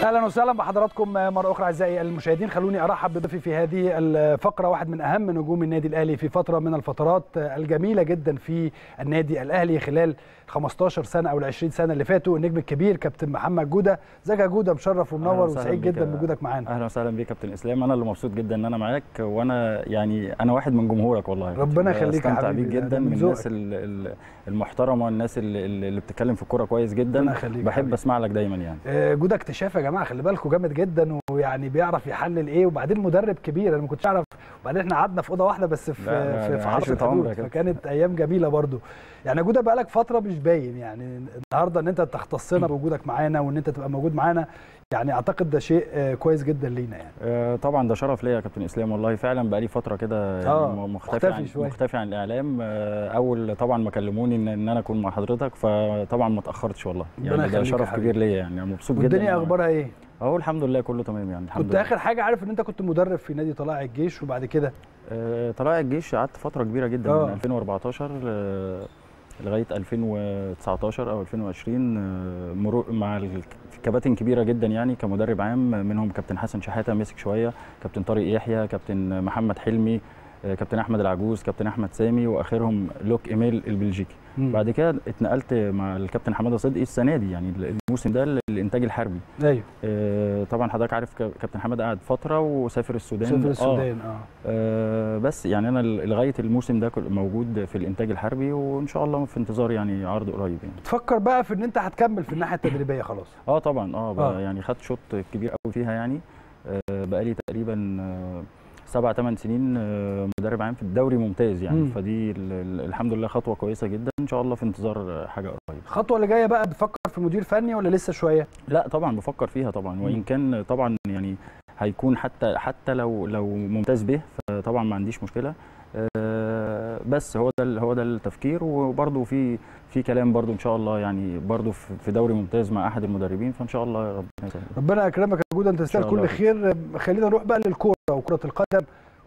اهلا وسهلا بحضراتكم مره اخرى اعزائي المشاهدين خلوني ارحب بضيفي في هذه الفقره واحد من اهم نجوم النادي الاهلي في فتره من الفترات الجميله جدا في النادي الاهلي خلال 15 سنه او ال 20 سنه اللي فاتوا النجم الكبير كابتن محمد جوده ازيك يا جوده مشرف ومنور وسعيد جدا بوجودك معانا اهلا وسهلا بيك كابتن اسلام انا اللي مبسوط جدا ان انا معاك وانا يعني انا واحد من جمهورك والله ربنا يخليك يا حبيبي حبيبي بيك جدا من الناس المحترمه الناس اللي, اللي بتتكلم في الكوره كويس جدا بحب اسمع لك دايما يعني جوده اكتشاف يا جماعه خلي بالكم جامد جدا ويعني بيعرف يحلل ايه وبعدين مدرب كبير انا ما كنتش اعرف وبعدين احنا قعدنا في اوضه واحده بس في لا في, في حرس الحدود فكانت ايام جميله برضو يعني جوده بقالك فتره مش باين يعني النهارده ان انت تختصنا بوجودك معانا وان انت تبقى موجود معانا يعني اعتقد ده شيء كويس جدا لينا يعني آه طبعا ده شرف ليا يا كابتن اسلام والله فعلا بقى لي فتره كده يعني آه مختفي عن شوية. مختفي عن الاعلام آه اول طبعا ما كلموني ان, إن انا اكون مع حضرتك فطبعا ما اتاخرتش والله يعني ده شرف كبير ليا يعني مبسوط جدا والدنيا اخبارها ايه اهو الحمد لله كله تمام يعني الحمد كنت لله. اخر حاجه عارف ان انت كنت مدرب في نادي طلائع الجيش وبعد كده آه طلائع الجيش قعدت فتره كبيره جدا آه. من 2014 آه لغايه 2019 او 2020 مرور مع كباتن كبيره جدا يعني كمدرب عام منهم كابتن حسن شحاته مسك شويه كابتن طارق يحيى كابتن محمد حلمي كابتن احمد العجوز كابتن احمد سامي واخرهم لوك ايميل البلجيكي مم. بعد كده اتنقلت مع الكابتن حماده صدقي السنه دي يعني الموسم ده للانتاج الحربي ايوه آه طبعا حضرتك عارف كابتن حماده قعد فتره وسافر السودان سافر السودان اه, آه. آه بس يعني انا لغايه الموسم ده موجود في الانتاج الحربي وان شاء الله في انتظار يعني عرض قريب يعني تفكر بقى في ان انت هتكمل في الناحيه التدريبيه خلاص اه طبعا اه, آه. يعني خدت شوط كبير قوي فيها يعني آه بقالي تقريبا آه سبع ثمان سنين مدرب عام في الدوري ممتاز يعني مم. فدي الحمد لله خطوه كويسه جدا ان شاء الله في انتظار حاجه قريب الخطوه اللي جايه بقى بتفكر في مدير فني ولا لسه شويه لا طبعا بفكر فيها طبعا وان كان طبعا يعني هيكون حتى حتى لو لو ممتاز به فطبعا ما عنديش مشكله بس هو ده هو ده التفكير وبرده في في كلام برده ان شاء الله يعني برده في دوري ممتاز مع احد المدربين فان شاء الله ربنا يسهل ربنا يكرمك يا جوده انت تستاهل كل خير خلينا نروح بقى للكوره وكره القدم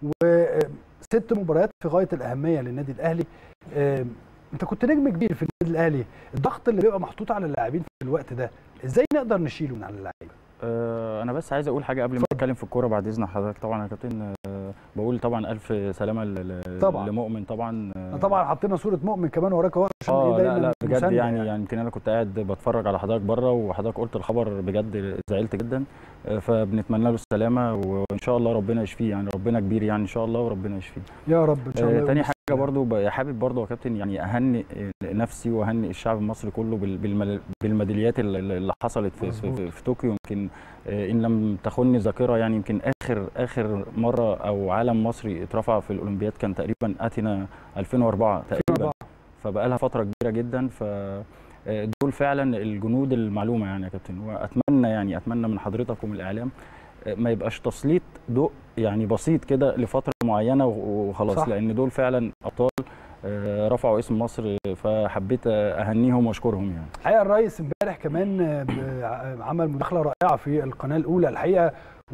وست مباريات في غايه الاهميه للنادي الاهلي انت كنت نجم كبير في النادي الاهلي الضغط اللي بيبقى محطوط على اللاعبين في الوقت ده ازاي نقدر نشيله من على اللاعبين أه انا بس عايز اقول حاجه قبل ما اتكلم في الكوره بعد اذن حضرتك طبعا يا كابتن أه بقول طبعا الف سلامه طبعا لمؤمن طبعا أه طبعا حطينا صوره مؤمن كمان وراك اهو عشان اه لا لا بجد يعني يعني يمكن انا كنت قاعد بتفرج على حضرتك بره وحضرتك قلت الخبر بجد زعلت جدا فبنتمنى له السلامه وان شاء الله ربنا يشفيه يعني ربنا كبير يعني ان شاء الله وربنا يشفيه يا رب ان شاء الله تاني حاجه برضو حابب برضو يا كابتن يعني اهنئ نفسي واهنئ الشعب المصري كله بالميداليات اللي حصلت في, في, في طوكيو يمكن ان لم تخني ذاكره يعني يمكن اخر اخر مره او علم مصري اترفع في الاولمبياد كان تقريبا اتينا 2004 تقريبا فبقى لها فتره كبيره جدا ف دول فعلا الجنود المعلومه يعني يا كابتن واتمنى يعني اتمنى من حضرتك ومن الاعلام ما يبقاش تسليط ضوء يعني بسيط كده لفتره معينه وخلاص صح. لان دول فعلا ابطال رفعوا اسم مصر فحبيت اهنيهم واشكرهم يعني الحقيقه الرئيس امبارح كمان عمل مداخله رائعه في القناه الاولى الحقيقه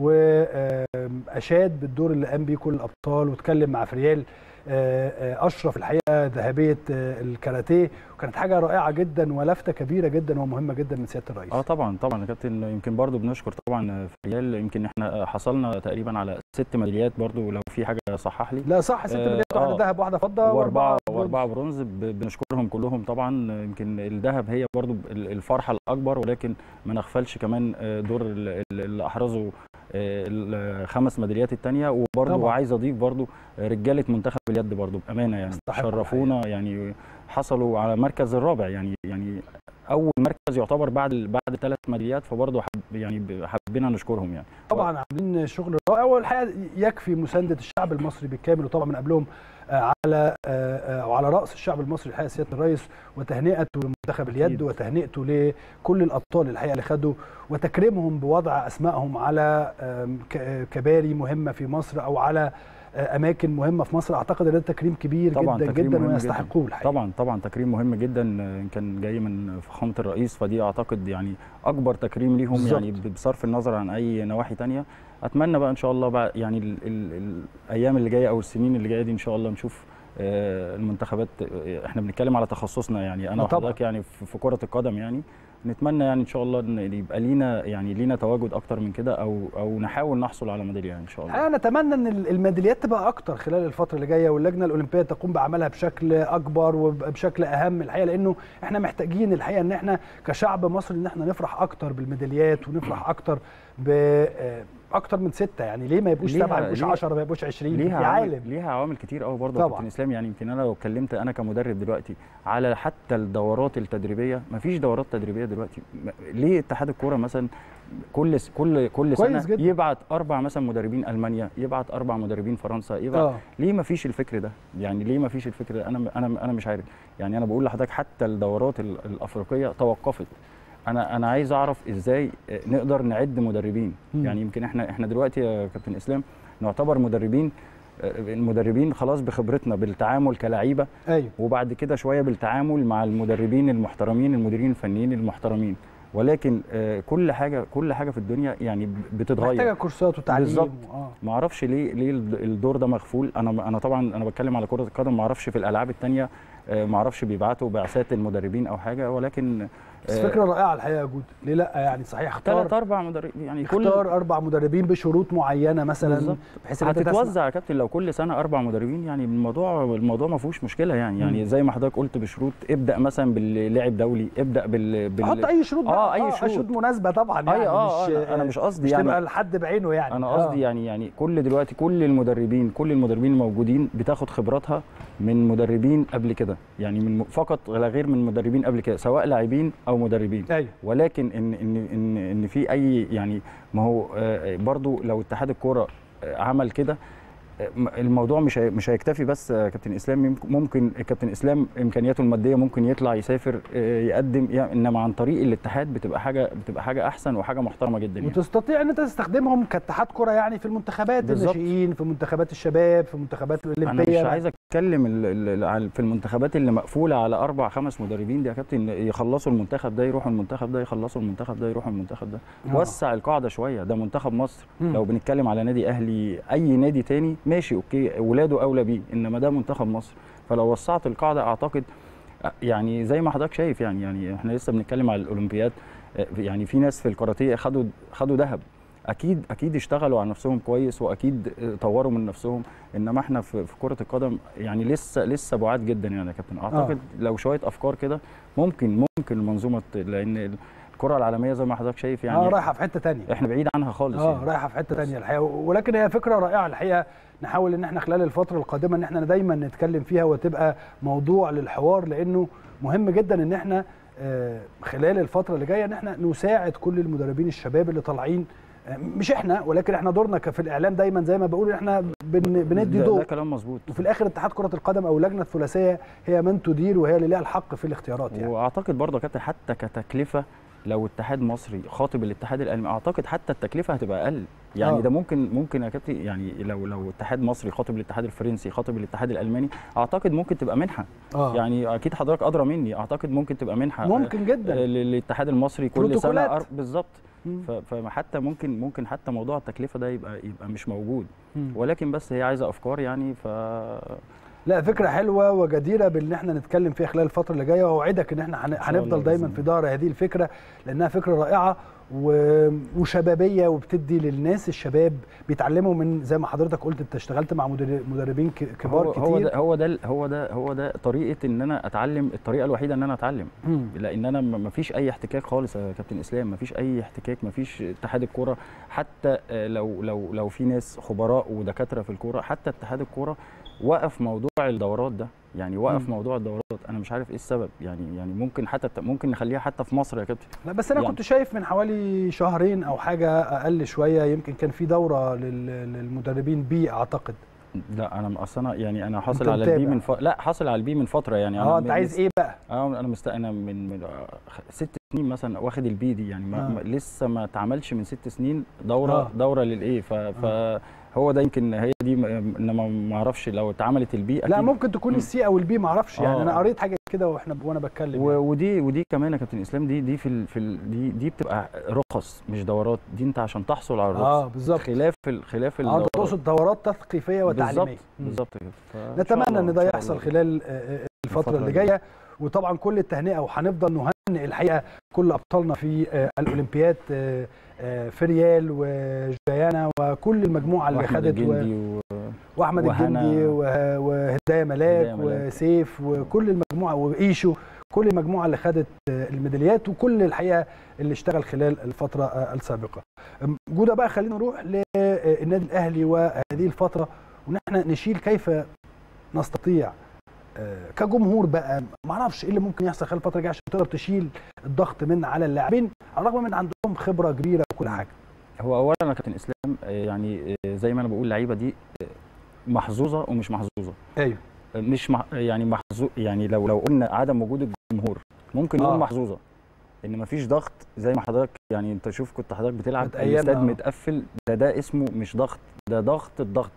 واشاد بالدور اللي قام بيه كل الابطال واتكلم مع فريال اشرف الحقيقه ذهبيه الكاراتيه وكانت حاجه رائعه جدا ولفته كبيره جدا ومهمه جدا من سياده الرئيس اه طبعا طبعا يا كابتن يمكن برضو بنشكر طبعا فريال يمكن احنا حصلنا تقريبا على ست ميداليات برضو لو في حاجه صحح لي لا صح ست ميداليات آه واحده ذهب واحده فضه واربعه واربعه برونز بنشكرهم كلهم طبعا يمكن الذهب هي برضو الفرحه الاكبر ولكن ما نغفلش كمان دور اللي احرزوا الخمس ميداليات الثانيه وبرضو عايز اضيف برضو رجاله منتخب اليد برضو بامانه يعني شرفونا يعني حصلوا على المركز الرابع يعني يعني اول مركز يعتبر بعد بعد الثلاث ميداليات فبرضه حب يعني حبينا نشكرهم يعني طبعا عاملين شغل رائع والحقيقه يكفي مسانده الشعب المصري بالكامل وطبعا من قبلهم على وعلى راس الشعب المصري الحقيقه سياده الرئيس وتهنئته لمنتخب اليد وتهنئته لكل الابطال الحقيقه اللي خدوا وتكريمهم بوضع اسمائهم على كباري مهمه في مصر او على اماكن مهمه في مصر اعتقد ان ده تكريم كبير طبعا جدا تكريم جدا ويستحقوه الحقيقه طبعا طبعا تكريم مهم جدا ان كان جاي من فخامه الرئيس فدي اعتقد يعني اكبر تكريم ليهم بالزبط. يعني بصرف النظر عن اي نواحي ثانيه اتمنى بقى ان شاء الله بقى يعني ال ال الايام اللي جايه او السنين اللي جايه دي ان شاء الله نشوف المنتخبات احنا بنتكلم على تخصصنا يعني انا وحضرتك يعني في كره القدم يعني نتمنى يعني ان شاء الله ان يبقى لينا يعني لينا تواجد اكتر من كده او او نحاول نحصل على ميداليه يعني ان شاء الله الحقيقه نتمنى ان الميداليات تبقى اكتر خلال الفتره اللي جايه واللجنه الاولمبيه تقوم بعملها بشكل اكبر وبشكل اهم الحقيقه لانه احنا محتاجين الحقيقه ان احنا كشعب مصري ان احنا نفرح اكتر بالميداليات ونفرح اكتر ب اكتر من ستة يعني ليه ما يبقوش ليها- سبعة ما يبقوش ليها- 10 ما يبقوش 20 ليها في عوامل عالم ليها عوامل كتير قوي برضه يا طبعاً. كابتن اسلام يعني يمكن انا لو اتكلمت انا كمدرب دلوقتي على حتى الدورات التدريبيه مفيش دورات تدريبيه دلوقتي م- ليه اتحاد الكوره مثلا كل س- كل كل كويس سنه جداً. يبعت اربع مثلا مدربين المانيا يبعت اربع مدربين فرنسا يبعت اه ليه ما فيش الفكر ده يعني ليه ما فيش الفكر ده انا انا انا مش عارف يعني انا بقول لحضرتك حتى الدورات ال- الافريقيه توقفت انا انا عايز اعرف ازاي آه، نقدر نعد مدربين مم. يعني يمكن احنا احنا دلوقتي يا كابتن اسلام نعتبر مدربين آه، المدربين خلاص بخبرتنا بالتعامل كلعيبه ايوه وبعد كده شويه بالتعامل مع المدربين المحترمين المديرين الفنيين المحترمين ولكن آه، كل حاجه كل حاجه في الدنيا يعني بتتغير محتاجه كورسات وتعليم بالظبط. اه ما اعرفش ليه ليه الد- الدور ده مغفول انا انا طبعا انا بتكلم على كره القدم ما اعرفش في الالعاب الثانيه ما اعرفش بيبعتوا بعثات المدربين او حاجه ولكن بس فكره رائعه الحقيقه يا جود ليه لا يعني صحيح ثلاث اختار اربع مدربين يعني كل اختار اربع مدربين بشروط معينه مثلا بالظبط. بحيث ان انت تسمع. هتتوزع يا كابتن لو كل سنه اربع مدربين يعني الموضوع الموضوع ما فيهوش مشكله يعني يعني مم. زي ما حضرتك قلت بشروط ابدا مثلا باللاعب دولي ابدا بال, بال... حط اي شروط آه، بقى. أي شروط. شروط مناسبه طبعا يعني أي آه، مش آه، أنا مش قصدي مش يعني- تبقى لحد بعينه يعني انا قصدي يعني يعني كل دلوقتي كل المدربين كل المدربين الموجودين بتاخد خبراتها من مدربين قبل كده يعني من فقط لا غير من مدربين قبل كده سواء لاعبين او مدربين ايوه ولكن ان ان ان ان في اي يعني ما هو آه، برضو لو اتحاد الكوره آه، عمل كده آه، م- الموضوع مش هي- مش هيكتفي بس آه، كابتن اسلام يمكن- ممكن كابتن اسلام امكانياته الماديه ممكن يطلع يسافر آه، يقدم يعني انما عن طريق الاتحاد بتبقى حاجه بتبقى حاجه احسن وحاجه محترمه جدا يعني. وتستطيع ان انت تستخدمهم كاتحاد كره يعني في المنتخبات بالظبط. الناشئين في منتخبات الشباب في منتخبات انا الاولمبيه مش عايز اتكلم ال- ال- ال- في المنتخبات اللي مقفوله على اربع خمس مدربين دي يا كابتن يخلصوا المنتخب ده يروحوا المنتخب ده يخلصوا المنتخب ده يروحوا المنتخب ده آه. وسع القاعده شويه ده منتخب مصر مم. لو بنتكلم على نادي اهلي اي نادي تاني ماشي اوكي ولاده اولى بيه انما ده منتخب مصر فلو وسعت القاعده اعتقد يعني زي ما حضرتك شايف يعني يعني احنا لسه بنتكلم على الاولمبياد يعني في ناس في الكاراتيه خدوا خدوا ذهب اكيد اكيد اشتغلوا على نفسهم كويس واكيد طوروا من نفسهم انما احنا في, في كره القدم يعني لسه لسه بعاد جدا يعني يا كابتن اعتقد آه. لو شويه افكار كده ممكن ممكن المنظومه ت- لان الكره العالميه زي ما حضرتك شايف يعني اه رايحه في حته ثانيه احنا بعيد عنها خالص اه يعني. رايحه في حته ثانيه الحقيقه ولكن هي فكره رائعه الحقيقه نحاول ان احنا خلال الفتره القادمه ان احنا دايما نتكلم فيها وتبقى موضوع للحوار لانه مهم جدا ان احنا آه، خلال الفتره اللي جايه ان احنا نساعد كل المدربين الشباب اللي طالعين آه، مش احنا ولكن احنا دورنا ك- في الاعلام دايما زي ما بقول احنا بن بندي ده, ده ضوء كلام مظبوط وفي الاخر اتحاد كره القدم او اللجنه الثلاثيه هي من تدير وهي اللي لها الحق في الاختيارات يعني واعتقد برضه يا كابتن حتى كتكلفه لو اتحاد مصري خاطب الاتحاد الالماني اعتقد حتى التكلفه هتبقى اقل يعني آه. ده ممكن ممكن يا كابتن يعني لو لو اتحاد مصري خاطب الاتحاد الفرنسي خاطب الاتحاد الالماني اعتقد ممكن تبقى منحه اه يعني اكيد حضرتك ادرى مني اعتقد ممكن تبقى منحه ممكن آه، جدا للاتحاد المصري كل سنه بروتوكولات. أر- بالظبط مم. ف- فحتى ممكن ممكن حتى موضوع التكلفه ده يبقى يبقى مش موجود مم. ولكن بس هي عايزه افكار يعني ف لا فكره حلوه وجديره بان احنا نتكلم فيها خلال الفتره اللي جايه واوعدك ان احنا هن- شاء الله هنفضل بإذن دايما الله. في ظهر هذه الفكره لانها فكره رائعه و- وشبابيه وبتدي للناس الشباب بيتعلموا من زي ما حضرتك قلت انت اشتغلت مع مدر- مدربين ك- كبار هو كتير هو ده هو ده هو ده هو ده طريقه ان انا اتعلم الطريقه الوحيده ان انا اتعلم مم. لان انا ما فيش اي احتكاك خالص يا كابتن اسلام ما فيش اي احتكاك ما فيش اتحاد الكوره حتى آه، لو لو لو في ناس خبراء ودكاتره في الكوره حتى اتحاد الكوره وقف موضوع الدورات ده يعني وقف مم. موضوع الدورات انا مش عارف ايه السبب يعني يعني ممكن حتى ممكن نخليها حتى في مصر يا كابتن لا بس انا يعني. كنت شايف من حوالي شهرين او حاجه اقل شويه يمكن كان في دوره لل- للمدربين بي اعتقد لا انا اصل انا يعني انا حاصل أنت على البي متابع. من ف... لا حاصل على البي من فتره يعني اه أنا انت من- عايز ايه بقى اه انا مست انا من, من آه، ست سنين مثلا واخد البي دي يعني ما آه. ما لسه ما اتعملش من ست سنين دوره آه. آه. دوره للايه ف فهو ده يمكن هي دي م- انما ما اعرفش لو اتعملت البي لا أكيد. ممكن تكون مم. السي او البي معرفش يعني آه. انا قريت حاجه كده واحنا وانا بتكلم و- يعني. ودي ودي كمان يا كابتن اسلام دي دي في ال في ال دي دي بتبقى رخص مش دورات دي انت عشان تحصل على الرخص اه بالظبط خلاف ال خلاف اه انت الدورات تقصد دورات تثقيفيه وتعليميه بالظبط مم. بالظبط كده فإن شاء نتمنى الله- ان ده شاء يحصل الله. خلال آه، آه، الفتره اللي جايه وطبعا كل التهنئه وهنفضل نهنئ الحقيقه كل ابطالنا في آه، الاولمبياد آه، آه، فريال وجيانا وكل المجموعه اللي وأحمد خدت و... الجندي و... واحمد وهنا- الجندي وه- وهدايه ملاك هداية ملاك. وسيف وكل المجموعه وايشو كل المجموعه اللي خدت آه، الميداليات وكل الحقيقه اللي اشتغل خلال الفتره آه، السابقه. أم، جوده بقى خلينا نروح للنادي الاهلي وهذه الفتره وان احنا نشيل كيف نستطيع آه، كجمهور بقى ما اعرفش ايه اللي ممكن يحصل خلال الفتره الجايه عشان تقدر تشيل الضغط من على اللاعبين على الرغم من عندهم خبره كبيره وكل حاجه. هو اولا يا كابتن اسلام آه، يعني آه، زي ما انا بقول اللعيبه دي آه، محظوظه ومش محظوظه ايوه آه، مش مح... يعني محظوظ يعني لو لو قلنا عدم وجود الجمهور ممكن نقول آه. محظوظه ان مفيش ضغط زي ما حضرتك يعني انت شوف كنت حضرتك بتلعب كانت أيام، الاستاد آه. متقفل ده ده اسمه مش ضغط ده ضغط الضغط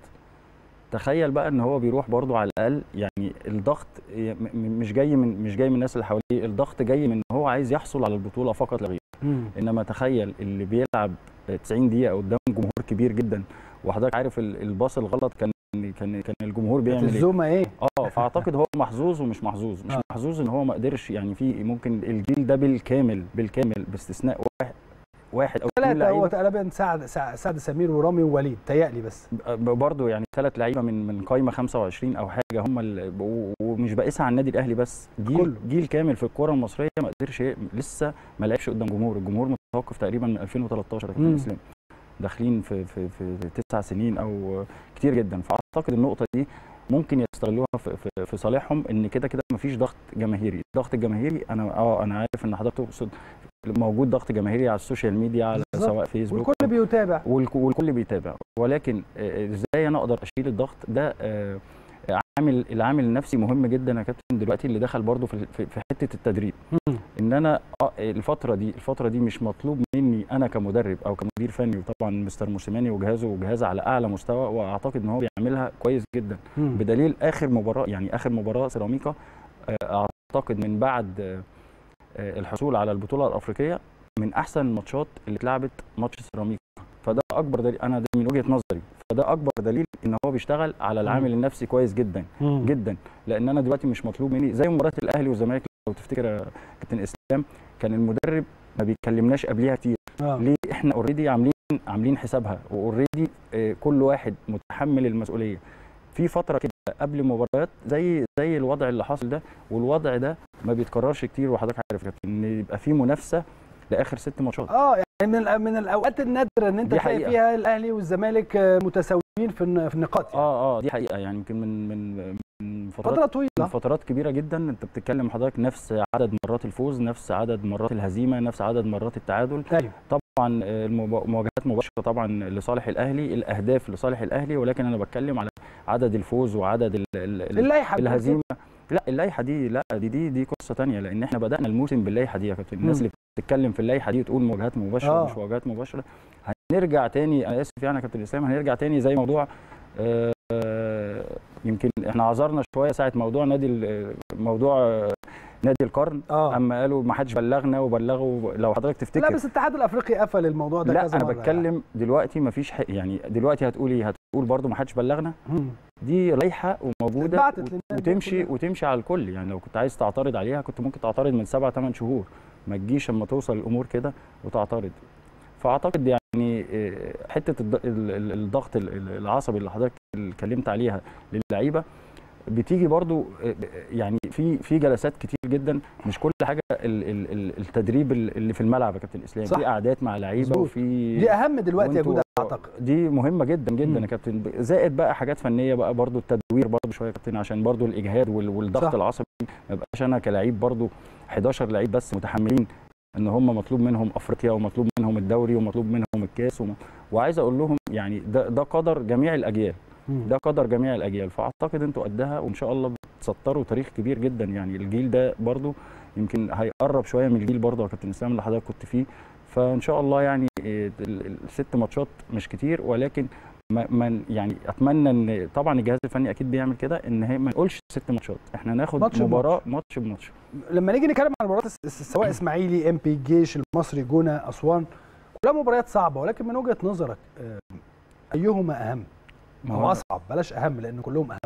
تخيل بقى ان هو بيروح برضو على الاقل يعني الضغط ي- م- م- مش جاي من مش جاي من الناس اللي حواليه الضغط جاي من ان هو عايز يحصل على البطوله فقط لا غير مم. انما تخيل اللي بيلعب 90 دقيقه قدام جمهور كبير جدا وحضرتك عارف ال- الباص الغلط كان كان كان الجمهور كانت بيعمل ايه الزومه ايه؟ اه فاعتقد هو محظوظ ومش محظوظ مش آه. محظوظ ان هو ما قدرش يعني في ممكن الجيل ده بالكامل بالكامل باستثناء واحد واحد او اثنين ثلاثة هو لعيبه تقريبا سعد سعد سعد سمير ورامي ووليد تهيألي بس برضه يعني ثلاث لعيبه من من قايمه 25 او حاجه هم ال- و- ومش بقيسها على النادي الاهلي بس جيل كله. جيل كامل في الكره المصريه ما قدرش ي- لسه ما لعبش قدام جمهور الجمهور متوقف تقريبا من 2013 يا كابتن مم. اسلام داخلين في في في تسع سنين او كتير جدا فاعتقد النقطه دي ممكن يستغلوها في, في, في صالحهم ان كده كده مفيش ضغط جماهيري الضغط الجماهيري انا اه انا عارف ان حضرتك تقصد موجود ضغط جماهيري على السوشيال ميديا على بالظبط. سواء فيسبوك والكل بيتابع والك- والكل بيتابع ولكن آه، ازاي انا اقدر اشيل الضغط ده آه، عامل العامل النفسي مهم جدا يا كابتن دلوقتي اللي دخل برضو في في في حته التدريب مم. ان انا آه، الفتره دي الفتره دي مش مطلوب مني انا كمدرب او كمدير فني وطبعا مستر موسيماني وجهازه وجهاز على اعلى مستوى واعتقد ان هو بيعملها كويس جدا مم. بدليل اخر مباراه يعني اخر مباراه سيراميكا آه، اعتقد من بعد آه، آه، الحصول على البطوله الافريقيه من احسن الماتشات اللي اتلعبت ماتش سيراميكا فده اكبر دليل انا ده من وجهه نظري فده اكبر دليل ان هو بيشتغل على العامل النفسي كويس جدا مم. جدا لان انا دلوقتي مش مطلوب مني زي مباراه الاهلي والزمالك لو تفتكر يا كابتن اسلام كان المدرب ما بيتكلمناش قبليها كتير آه. ليه احنا اوريدي عاملين عاملين حسابها واوريدي كل واحد متحمل المسؤوليه في فتره كده قبل مباريات زي زي الوضع اللي حاصل ده والوضع ده ما بيتكررش كتير وحضرتك عارف يا كابتن ان يبقى في منافسه لاخر ست ماتشات اه يعني من الأ- من الاوقات النادره ان انت دي تلاقي حقيقة. فيها الاهلي والزمالك آه، متساويين في الن- في النقاط يعني. اه اه دي حقيقه يعني يمكن من من من فترات فتره طويله من فترات كبيره جدا انت بتتكلم حضرتك نفس عدد مرات الفوز نفس عدد مرات الهزيمه نفس عدد مرات التعادل ايوه طبعا آه، المب- المواجهات مباشره طبعا لصالح الاهلي الاهداف لصالح الاهلي ولكن انا بتكلم على عدد الفوز وعدد ال ال ال اللائحه بتقول الهزيمه لا اللائحه دي لا دي دي دي قصه تانية لان احنا بدانا الموسم باللائحه دي يا كابتن الناس مم. اللي بتتكلم في اللائحه دي وتقول مواجهات مباشره آه. ومش مواجهات مباشره هنرجع تاني انا اسف يعني يا كابتن اسلام هنرجع تاني زي موضوع آه، آه، يمكن احنا عذرنا شويه ساعه موضوع نادي ال- موضوع آه، نادي القرن اه اما قالوا ما حدش بلغنا وبلغوا لو حضرتك تفتكر لا بس الاتحاد الافريقي قفل الموضوع ده لا كذا انا مرة بتكلم دلوقتي ما فيش يعني دلوقتي هتقول ايه هتقول برضو ما حدش بلغنا يعني. مم. دي لائحه وموجوده اتبعتت للناس دي وتمشي كلها. وتمشي على الكل يعني لو كنت عايز تعترض عليها كنت ممكن تعترض من سبع ثمان شهور ما تجيش اما توصل الامور كده وتعترض فاعتقد يعني آه، حته الض- ال- ال- الضغط ال- ال- العصبي اللي حضرتك اتكلمت عليها للعيبه بتيجي برضو آه، يعني في في جلسات كتير جدا مش كل حاجه ال- ال- ال- التدريب اللي في الملعب يا كابتن اسلام صح. في قعدات مع لعيبه مظبوط. وفي دي اهم دلوقتي يا وانتوا- جوده اعتقد دي مهمه جدا جدا مم. يا كابتن زائد بقى حاجات فنيه بقى برضو التدوير برضو شويه يا كابتن عشان برضو الاجهاد وال- والضغط صح. العصبي ما يبقاش انا كلاعب برضو 11 لعيب بس متحملين ان هم مطلوب منهم افريقيا ومطلوب منهم الدوري ومطلوب منهم الكاس وم... وعايز اقول لهم يعني ده ده قدر جميع الاجيال مم. ده قدر جميع الاجيال فاعتقد انتوا قدها وان شاء الله بتسطروا تاريخ كبير جدا يعني الجيل ده برضو يمكن هيقرب شويه من الجيل برضو يا كابتن اسلام اللي حضرتك كنت فيه فان شاء الله يعني إيه، ال- ال- الست ماتشات مش كتير ولكن ما ما يعني اتمنى ان طبعا الجهاز الفني اكيد بيعمل كده ان هي ما نقولش ست ماتشات احنا ناخد ماتش مباراه ماتش بماتش لما نيجي نتكلم عن مباريات الس- الس- سواء اسماعيلي ام بي الجيش المصري جونه اسوان كلها مباريات صعبه ولكن من وجهه نظرك آه، ايهما اهم ما او هو اصعب بلاش اهم لان كلهم اهم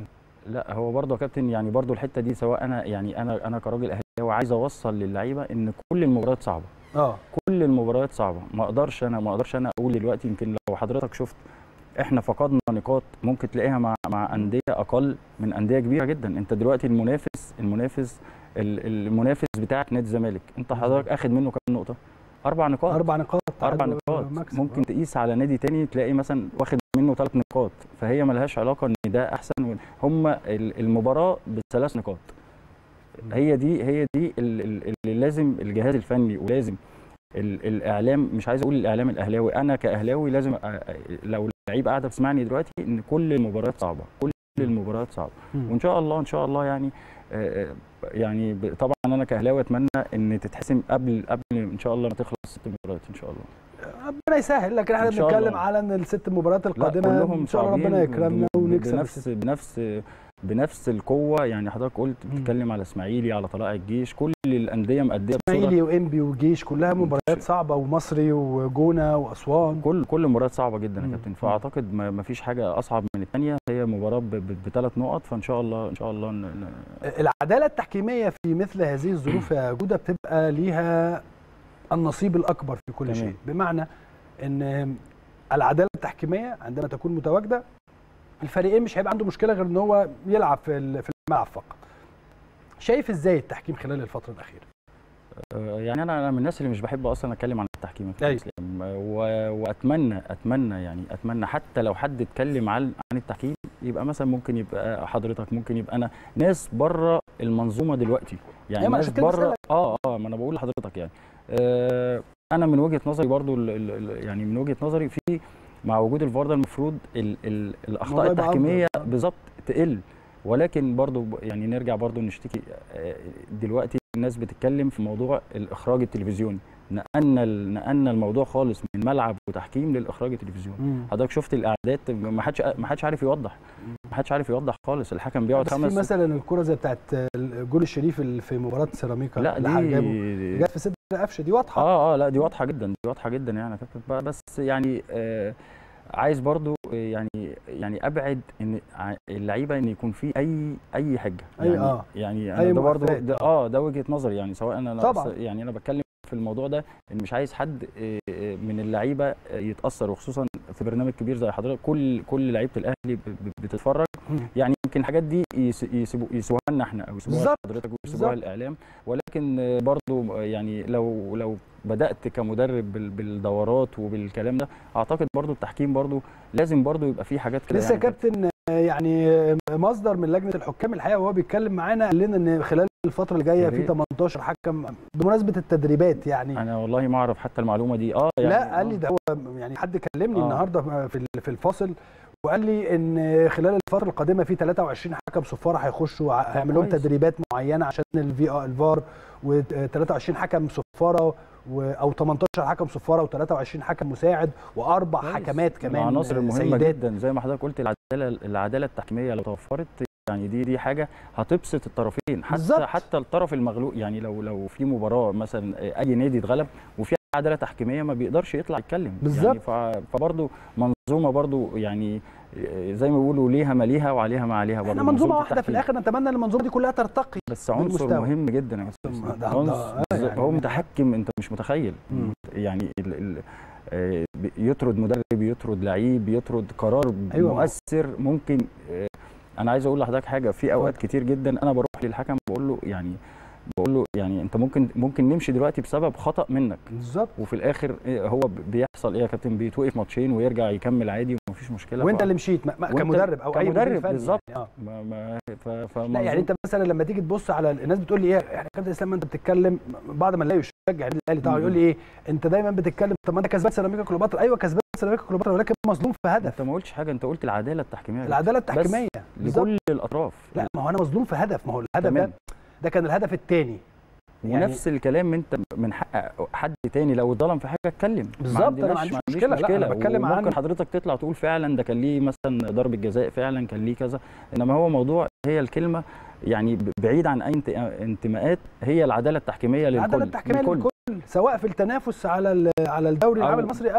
لا هو برضه يا كابتن يعني برضه الحته دي سواء انا يعني انا انا كراجل اهلاوي عايز اوصل للعيبه ان كل المباريات صعبه اه كل المباريات صعبه ما اقدرش انا ما اقدرش انا اقول دلوقتي يمكن لو حضرتك شفت احنا فقدنا نقاط ممكن تلاقيها مع مع انديه اقل من انديه كبيره جدا انت دلوقتي المنافس المنافس ال- المنافس بتاعك نادي الزمالك انت حضرتك اخد منه كام نقطه اربع نقاط اربع نقاط اربع تعادل نقاط ومكسب. ممكن تقيس على نادي تاني تلاقي مثلا واخد منه ثلاث نقاط فهي ملهاش علاقه ان ده احسن هم ال- المباراه بثلاث نقاط هي دي هي دي ال- ال- اللي لازم الجهاز الفني ولازم ال- الاعلام مش عايز اقول الاعلام الاهلاوي انا كاهلاوي لازم أ- أ- لو اللعيب قاعده بتسمعني دلوقتي ان كل المباريات صعبه كل المباريات صعبه مم. وان شاء الله ان شاء الله يعني آه، آه، يعني ب- طبعا انا كاهلاوي اتمنى ان تتحسم قبل قبل ان شاء الله ما تخلص ست مباريات ان شاء الله ربنا يسهل لكن احنا إن شاء بنتكلم الله. على ان الست مباريات لا القادمه كلهم ان شاء الله صعبين ربنا يكرمنا ب- ب- ونكسب بنفس الست. بنفس بنفس القوه يعني حضرتك قلت مم. بتتكلم على اسماعيلي على طلائع الجيش كل الانديه مأديه بصوره اسماعيلي وانبي وجيش كلها مباريات صعبه ومصري وجونه واسوان كل كل مباريات صعبه جدا يا مم. كابتن مم. فاعتقد ما ما فيش حاجه اصعب من الثانيه هي مباراه بثلاث نقط فان شاء الله ان شاء الله ن- ن- العداله التحكيميه في مثل هذه الظروف يا جوده بتبقى ليها النصيب الاكبر في كل تمام. شيء بمعنى ان العداله التحكيميه عندما تكون متواجده الفريقين مش هيبقى عنده مشكله غير ان هو يلعب في ال- في الملعب فقط شايف ازاي التحكيم خلال الفتره الاخيره آه، يعني انا انا من الناس اللي مش بحب اصلا اتكلم عن التحكيم يا كابتن أيوة. اسلام آه، و- واتمنى اتمنى يعني اتمنى حتى لو حد اتكلم عن عن التحكيم يبقى مثلا ممكن يبقى حضرتك ممكن يبقى انا ناس بره المنظومه دلوقتي يعني أيوة، ما ناس عشان كده بره بسألك. اه اه ما انا بقول لحضرتك يعني آه انا من وجهه نظري برضو ال ال يعني من وجهه نظري في مع وجود الفار ده المفروض ال ال الاخطاء الموضوع يبقى التحكيميه أفضل. بالظبط تقل ولكن برضو ب- يعني نرجع برضو نشتكي آه، دلوقتي الناس بتتكلم في موضوع الاخراج التلفزيوني نقلنا ال- نقلنا الموضوع خالص من ملعب وتحكيم للاخراج التلفزيوني حضرتك شفت الاعداد ما حدش ما حدش عارف يوضح ما حدش عارف يوضح خالص الحكم بيقعد بس في خمس مثلا الكره زي بتاعت الجول الشريف اللي في مباراه سيراميكا لا اللي حد جابه دي جت في صدر قفشه دي واضحه اه اه لا دي واضحه جدا دي واضحه جدا يعني يا كابتن ب- بس يعني آه عايز برضو آه، يعني يعني ابعد ان ع- اللعيبه ان يكون في اي اي حجه أي- يعني آه. يعني أي انا ده برضو مؤثرات. ده اه ده وجهه نظري يعني سواء انا طبعاً. أص- يعني انا بتكلم في الموضوع ده ان مش عايز حد آه، آه، من اللعيبه آه، يتاثر وخصوصا في برنامج كبير زي حضرتك كل كل لعيبه الاهلي ب- ب- بتتفرج مم. يعني يمكن الحاجات دي يس- يسيبوا يسيبوها لنا احنا او يسيبوها بالظبط. لحضرتك ويسيبوها بالظبط. للاعلام ولكن آه، برضو آه، يعني لو لو بدات كمدرب بال- بالدورات وبالكلام ده اعتقد برضو التحكيم برضو لازم برضو يبقى فيه حاجات كده لسه يعني كابتن آه، يعني آه، مصدر من لجنه الحكام الحقيقه وهو بيتكلم معانا قال لنا ان خلال الفتره اللي جايه يا في ريت. 18 حكم بمناسبه التدريبات يعني انا والله ما اعرف حتى المعلومه دي اه يعني لا قال لي آه. ده هو يعني حد كلمني آه. النهارده في ال- في الفاصل وقال لي ان خلال الفتره القادمه في 23 حكم صفاره هيخشوا ع- هيعمل لهم كويس. تدريبات معينه عشان الفي الفار و23 حكم صفاره و- او 18 حكم صفاره و23 حكم مساعد واربع كويس. حكمات كمان العناصر المهمه سيدات جدا زي ما حضرتك قلت العداله العداله التحكيميه لو توفرت يعني دي دي حاجه هتبسط الطرفين حتى بالظبط. حتى الطرف المغلوب يعني لو لو في مباراه مثلا اي نادي اتغلب وفي عداله تحكيميه ما بيقدرش يطلع يتكلم بالظبط. يعني ف- فبرضه منظومه برضه يعني زي ما بيقولوا ليها ما ليها وعليها ما عليها برضه احنا منظومه منظومة واحده في التحكيم. الاخر نتمنى ان المنظومه دي كلها ترتقي بس عنصر بالمستوى. مهم جدا يا كابتن ده- ده- عنصر- آه، بالظبط. يعني هو من- متحكم انت مش متخيل مم. يعني ال ال آه، يطرد مدرب يطرد لعيب يطرد قرار أيوة. مؤثر ممكن آه، انا عايز اقول لحضرتك حاجه في اوقات اتفضل. كتير جدا انا بروح للحكم بقول له يعني بقول له يعني انت ممكن ممكن نمشي دلوقتي بسبب خطا منك بالظبط وفي الاخر إيه هو ب- بيحصل ايه يا كابتن بيتوقف ماتشين ويرجع يكمل عادي ومفيش مشكله وانت ف- اللي مشيت ما- ما- وانت كمدرب او اي مدير كمدرب فني بالظبط. يعني. آه. ما ما ف ف لا يعني انت مثلا لما تيجي تبص على الناس بتقول لي ايه يعني كابتن اسلام انت بتتكلم بعد ما نلاقي يشجع النادي الاهلي طبعا مم. يقول لي ايه انت دايما بتتكلم طب ما انت كسبان سيراميكا كليوباترا ايوه كسبان سيراميكا كليوباترا ولكن مظلوم في هدف انت ما قلتش حاجه انت قلت العداله التحكيميه العداله التحكيميه بالظبط. لكل الاطراف لا ما هو انا مظلوم في هدف ما هو الهدف تمام. ده ده كان الهدف الثاني يعني- ونفس الكلام انت من حق حد تاني لو اتظلم في حاجه اتكلم بالظبط، أنا ما عنديش مشكلة. لا، أنا بتكلم عن- ممكن حضرتك تطلع تقول فعلا ده كان ليه مثلا ضربه جزاء فعلا كان ليه كذا انما هو موضوع هي الكلمه يعني ب- بعيد عن اي انت- انتماءات هي العداله التحكيميه للكل العداله التحكيميه للكل. للكل سواء في التنافس على ال- على الدوري أو العام المصري او بالظبط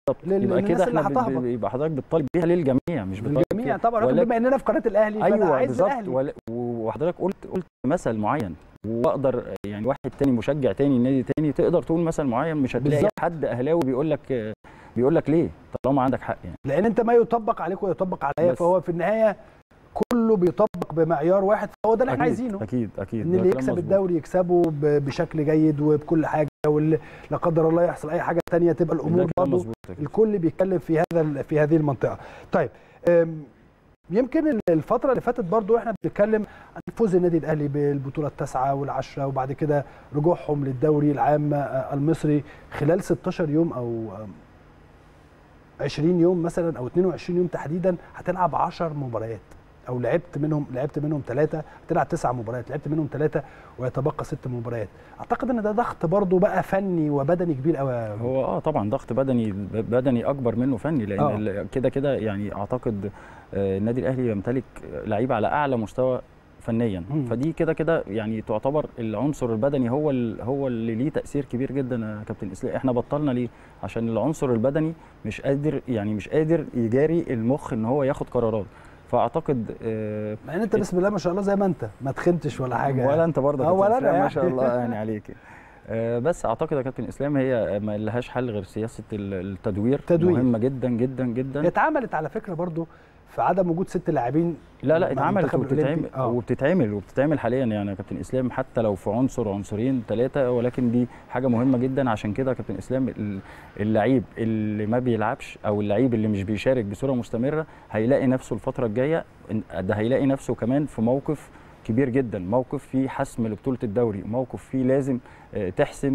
لل- يبقى للناس كده اللي احنا ب- هتهبط. ب- يبقى حضرتك بتطالب بيها للجميع مش بتطالب الجميع فيها. طبعا ولكن ولكن- بما اننا في قناه الاهلي فانا ايوه عايز بالظبط الاهلي ول- وحضرتك قلت قلت مثل معين واقدر يعني واحد تاني مشجع تاني نادي تاني تقدر تقول مثل معين مش هتلاقي بالظبط. حد اهلاوي بيقول لك بيقول لك ليه طالما عندك حق يعني لان انت ما يطبق عليك ويطبق عليا بس. فهو في النهايه كله بيطبق بمعيار واحد فهو ده اللي احنا أكيد، عايزينه اكيد اكيد ان ده اللي كلام يكسب مظبوط. الدوري يكسبه ب- بشكل جيد وبكل حاجه واللي لا قدر الله يحصل اي حاجه تانية تبقى ده الامور كلام برضه مظبوط أكيد. الكل بيتكلم في هذا ال- في هذه المنطقه طيب أم، يمكن الفتره اللي فاتت برضو احنا بنتكلم عن فوز النادي الاهلي بالبطوله التاسعه والعشره وبعد كده رجوعهم للدوري العام آه، المصري خلال 16 يوم او آم، 20 يوم مثلا او 22 يوم تحديدا هتلعب 10 مباريات او لعبت منهم لعبت منهم ثلاثه هتلعب تسع مباريات لعبت منهم ثلاثه ويتبقى ست مباريات اعتقد ان ده ضغط برضو بقى فني وبدني كبير قوي هو اه طبعا ضغط بدني بدني اكبر منه فني لان آه. ال- كده كده يعني اعتقد آه، النادي الاهلي يمتلك لعيبه على اعلى مستوى فنيا مم. فدي كده كده يعني تعتبر العنصر البدني هو ال- هو اللي ليه تاثير كبير جدا يا كابتن اسلام احنا بطلنا ليه عشان العنصر البدني مش قادر يعني مش قادر يجاري المخ ان هو ياخد قرارات فاعتقد آه، مع ان انت بسم الله ما شاء الله زي ما انت ما تخنتش ولا حاجه ولا انت برضه آه، كابتن ولا أنا اسلام ما يعني. شاء الله يعني عليك آه، بس اعتقد يا كابتن اسلام هي ما لهاش حل غير سياسه ال- التدوير تدوير. مهمه جدا جدا جدا اتعملت على فكره برضو في عدم وجود ست لاعبين لا لا مع اتعملت المنتخب وبتتعمل الأولمبي. آه. وبتتعمل وبتتعمل حاليا يعني يا كابتن اسلام حتى لو في عنصر عنصرين ثلاثه ولكن دي حاجه مهمه جدا عشان كده يا كابتن اسلام ال- اللعيب اللي ما بيلعبش او اللعيب اللي مش بيشارك بصوره مستمره هيلاقي نفسه الفتره الجايه إن- ده هيلاقي نفسه كمان في موقف كبير جدا موقف فيه حسم لبطوله الدوري موقف فيه لازم آه، تحسم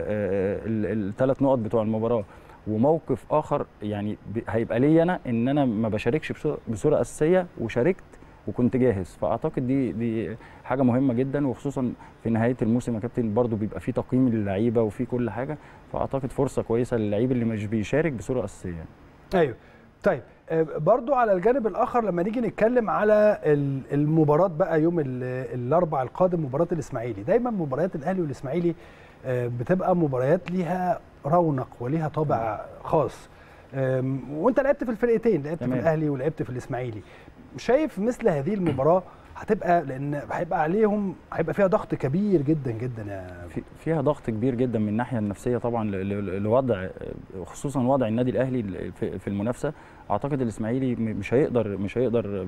الثلاث نقط بتوع المباراه وموقف اخر يعني ب- هيبقى لي انا ان انا ما بشاركش بصوره, بصورة اساسيه وشاركت وكنت جاهز فاعتقد دي دي حاجه مهمه جدا وخصوصا في نهايه الموسم يا كابتن برضو بيبقى في تقييم للعيبه وفي كل حاجه فاعتقد فرصه كويسه للعيب اللي مش بيشارك بصوره اساسيه ايوه طيب آه، برضو على الجانب الاخر لما نيجي نتكلم على ال- المباراه بقى يوم ال- الاربع القادم مباراه الاسماعيلي دايما مباريات الاهلي والاسماعيلي آه، بتبقى مباريات ليها رونق وليها طابع خاص آم، وانت لعبت في الفرقتين لعبت في تمام. الاهلي ولعبت في الاسماعيلي شايف مثل هذه المباراه هتبقى لان هيبقى عليهم هيبقى فيها ضغط كبير جدا جدا يا في فيها ضغط كبير جدا من الناحيه النفسيه طبعا ل- ل- لوضع خصوصا وضع النادي الاهلي في في المنافسه اعتقد الاسماعيلي م- مش هيقدر مش هيقدر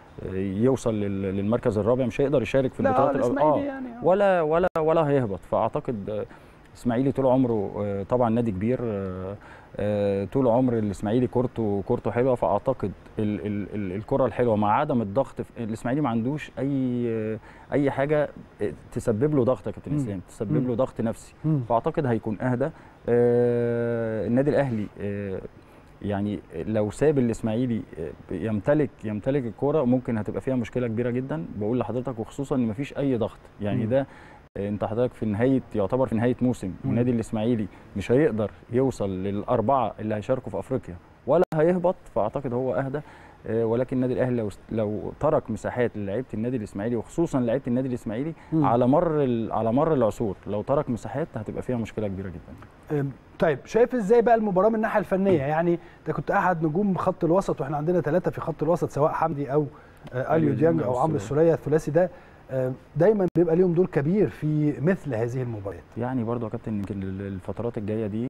يوصل لل- للمركز الرابع مش هيقدر يشارك في لا البطولات الأو- الاسماعيلي يعني آه. ولا ولا ولا هيهبط فاعتقد الاسماعيلي طول عمره آه، طبعا نادي كبير آه، آه، طول عمر الاسماعيلي كورته كورته حلوه فاعتقد ال- ال- ال- الكره الحلوه مع عدم الضغط في- الاسماعيلي ما عندوش اي آه، اي حاجه تسبب له ضغط يا كابتن مم. اسلام تسبب مم. له ضغط نفسي مم. فاعتقد هيكون اهدى آه، النادي الاهلي آه، يعني لو ساب الاسماعيلي آه، يمتلك يمتلك الكوره ممكن هتبقى فيها مشكله كبيره جدا بقول لحضرتك وخصوصا ان مفيش اي ضغط يعني مم. ده آه، انت حضرتك في نهايه يعتبر في نهايه موسم مم. ونادي الاسماعيلي مش هيقدر يوصل للاربعه اللي هيشاركوا في افريقيا ولا هيهبط فاعتقد هو اهدى آه، ولكن النادي الاهلي لو لو ترك مساحات للعيبه النادي الاسماعيلي وخصوصا لعيبه النادي الاسماعيلي مم. على مر ال- على مر العصور لو ترك مساحات هتبقى فيها مشكله كبيره جدا أم، طيب شايف ازاي بقى المباراه من الناحيه الفنيه يعني انت كنت احد نجوم خط الوسط واحنا عندنا ثلاثه في خط الوسط سواء حمدي او آه، اليو ديانج او عمرو السوليه الثلاثي ده آه، دايما بيبقى ليهم دور كبير في مثل هذه المباريات يعني برضو يا كابتن يمكن ال- الفترات الجايه دي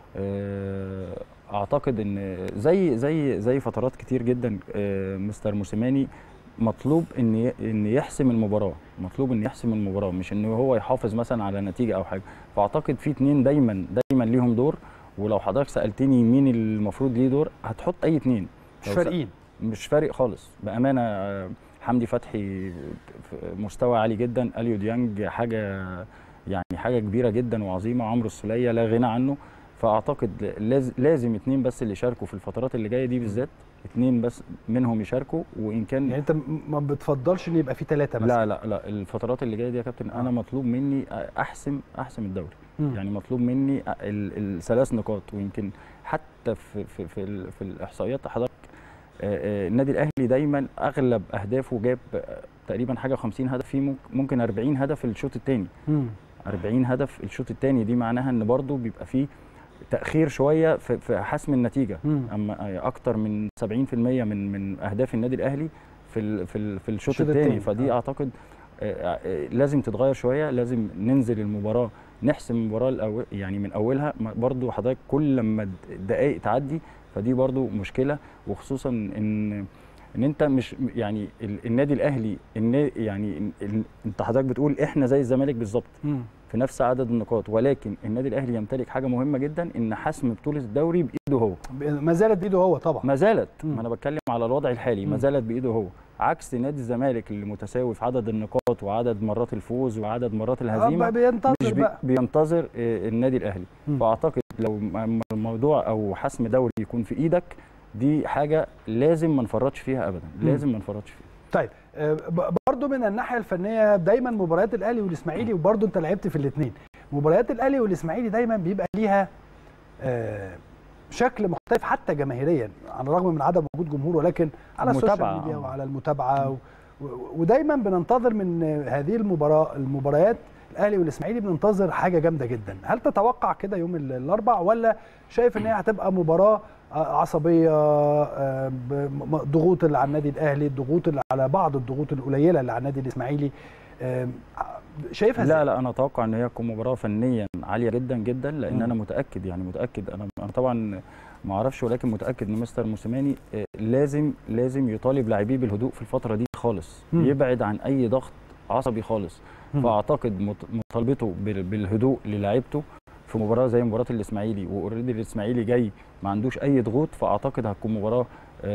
آه، اعتقد ان زي زي زي فترات كتير جدا آه، مستر موسيماني مطلوب ان ي- ان يحسم المباراه مطلوب ان يحسم المباراه مش ان هو يحافظ مثلا على نتيجه او حاجه فاعتقد في اتنين دايما دايما ليهم دور ولو حضرتك سالتني مين المفروض ليه دور هتحط اي اتنين مش لو س- فارقين مش فارق خالص بامانه آه، حمدي فتحي في مستوى عالي جدا اليو ديانج حاجه يعني حاجه كبيره جدا وعظيمه عمرو السوليه لا غنى عنه فاعتقد لاز- لازم اتنين بس اللي يشاركوا في الفترات اللي جايه دي بالذات اتنين بس منهم يشاركوا وان كان يعني انت م- ما بتفضلش ان يبقى في ثلاثه مثلا لا لا لا الفترات اللي جايه دي يا كابتن آه. انا مطلوب مني احسم احسم الدوري مم. يعني مطلوب مني ال- الثلاث نقاط ويمكن حتى في في في, ال- في الاحصائيات حضرتك آه، آه، النادي الاهلي دايما اغلب اهدافه جاب آه، تقريبا حاجه 50 هدف فيه ممكن- ممكن 40 هدف في الشوط الثاني مم. 40 هدف الشوط الثاني دي معناها ان برضو بيبقى فيه تاخير شويه في, في حسم النتيجه مم. اما اكتر من 70% من من اهداف النادي الاهلي في ال في ال في الشوط الشوط الثاني التاني، فدي آه. اعتقد آه، آه، لازم تتغير شويه لازم ننزل المباراه نحسم المباراه الأول يعني من اولها ما- برضو حضرتك كل لما الدقائق تعدي فدي برضو مشكله وخصوصا ان ان انت مش يعني ال- النادي الاهلي النا يعني ال- ال- انت حضرتك بتقول احنا زي الزمالك بالظبط مم. في نفس عدد النقاط ولكن النادي الاهلي يمتلك حاجه مهمه جدا ان حسم بطوله الدوري بايده هو ما زالت بايده هو طبعا ما زالت مم. ما انا بتكلم على الوضع الحالي مم. ما زالت بايده هو عكس نادي الزمالك اللي متساوي في عدد النقاط وعدد مرات الفوز وعدد مرات آه، الهزيمه بينتظر مش بي بقى بينتظر آه، النادي الاهلي مم. فاعتقد لو م- الموضوع او حسم دوري يكون في ايدك دي حاجه لازم ما نفرطش فيها ابدا مم. لازم ما نفرطش فيها طيب آه، ب- برضو من الناحيه الفنيه دايما مباريات الاهلي والاسماعيلي وبرضو انت لعبت في الاثنين مباريات الاهلي والاسماعيلي دايما بيبقى ليها آه، شكل مختلف حتى جماهيريا على الرغم من عدم وجود جمهور ولكن على السوشيال المتابعة، ميديا آه. وعلى المتابعه و- و- ودايما بننتظر من هذه المباراه المباريات الاهلي والاسماعيلي بننتظر حاجه جامده جدا هل تتوقع كده يوم ال- الاربع ولا شايف ان هي هتبقى مباراه آه، عصبيه آه، ب- ضغوط اللي على النادي الاهلي الضغوط اللي على بعض الضغوط القليله اللي على النادي الاسماعيلي آه، شايفها لا ازاي؟ لا انا اتوقع ان هي تكون مباراه فنيا عاليه جدا جدا لان مم. انا متاكد يعني متاكد انا انا طبعا ما اعرفش ولكن متاكد ان مستر موسيماني آه، لازم لازم يطالب لاعبيه بالهدوء في الفتره دي خالص مم. يبعد عن اي ضغط عصبي خالص مم. فاعتقد مط- مطالبته بال- بالهدوء للاعيبته في مباراه زي مباراه الاسماعيلي واوريدي الاسماعيلي جاي ما عندوش اي ضغوط فاعتقد هتكون مباراه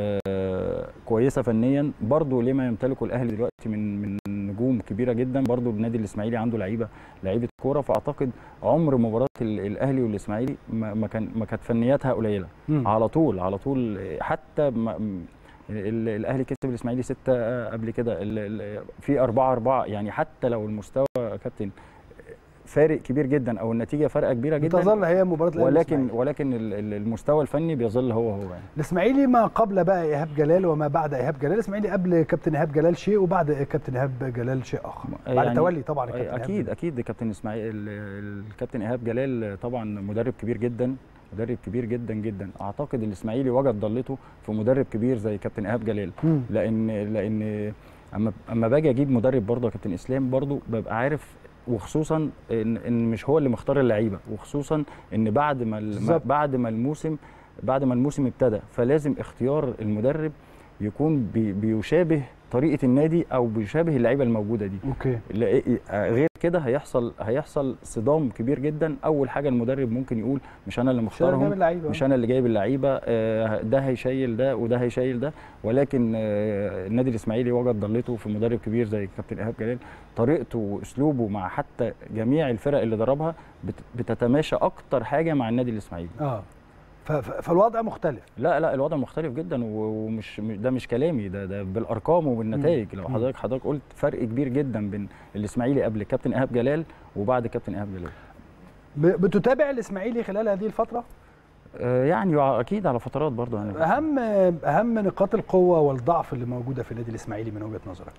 آه، كويسه فنيا برضو لما يمتلكه الاهلي دلوقتي من من نجوم كبيره جدا برضو النادي الاسماعيلي عنده لعيبه لعيبه كوره فاعتقد عمر مباراه ال- الاهلي والاسماعيلي ما ما كان ما كانت فنياتها قليله مم. على طول على طول حتى ما م- ال- الاهلي كسب الاسماعيلي ستة قبل كده ال- ال- في أربعة أربعة يعني حتى لو المستوى يا كابتن فارق كبير جدا او النتيجه فارقه كبيره جدا تظل هي مباراه الاهلي ولكن والإسماعيلي. ولكن ال- ال- المستوى الفني بيظل هو هو يعني الاسماعيلي ما قبل بقى ايهاب جلال وما بعد ايهاب جلال الاسماعيلي قبل كابتن ايهاب جلال شيء وبعد كابتن ايهاب جلال شيء اخر بعد يعني التولي طبعا كابتن إيهاب اكيد جلال. اكيد كابتن اسماعيل ال- الكابتن ايهاب جلال طبعا مدرب كبير جدا مدرب كبير جدا جدا اعتقد الاسماعيلي وجد ضلته في مدرب كبير زي كابتن ايهاب جلال مم. لان لان اما اما باجي اجيب مدرب برضه يا كابتن اسلام برضه ببقى عارف وخصوصا ان, إن مش هو اللي مختار اللعيبه وخصوصا ان بعد ما ال- بالظبط. بعد ما الموسم بعد ما الموسم ابتدى فلازم اختيار المدرب يكون بي بيشابه طريقه النادي او بيشابه اللعيبه الموجوده دي اوكي لا- غير كده هيحصل هيحصل صدام كبير جدا اول حاجه المدرب ممكن يقول مش انا اللي مش أنا جايب مختارهم اللعيبه مش انا اللي جايب اللعيبه آه، ده هيشيل ده وده هيشيل ده ولكن آه، النادي الاسماعيلي وجد ضلته في مدرب كبير زي كابتن ايهاب جلال طريقته واسلوبه مع حتى جميع الفرق اللي دربها بت- بتتماشى اكتر حاجه مع النادي الاسماعيلي اه ف- ف- فالوضع مختلف لا لا الوضع مختلف جدا و- ومش مش- ده مش كلامي ده ده بالارقام وبالنتائج لو مم. حضرتك حضرتك قلت فرق كبير جدا بين الاسماعيلي قبل كابتن ايهاب جلال وبعد كابتن ايهاب جلال ب- بتتابع الاسماعيلي خلال هذه الفتره آه، يعني اكيد على فترات برضه يعني اهم اهم نقاط القوه والضعف اللي موجوده في النادي الاسماعيلي من وجهه نظرك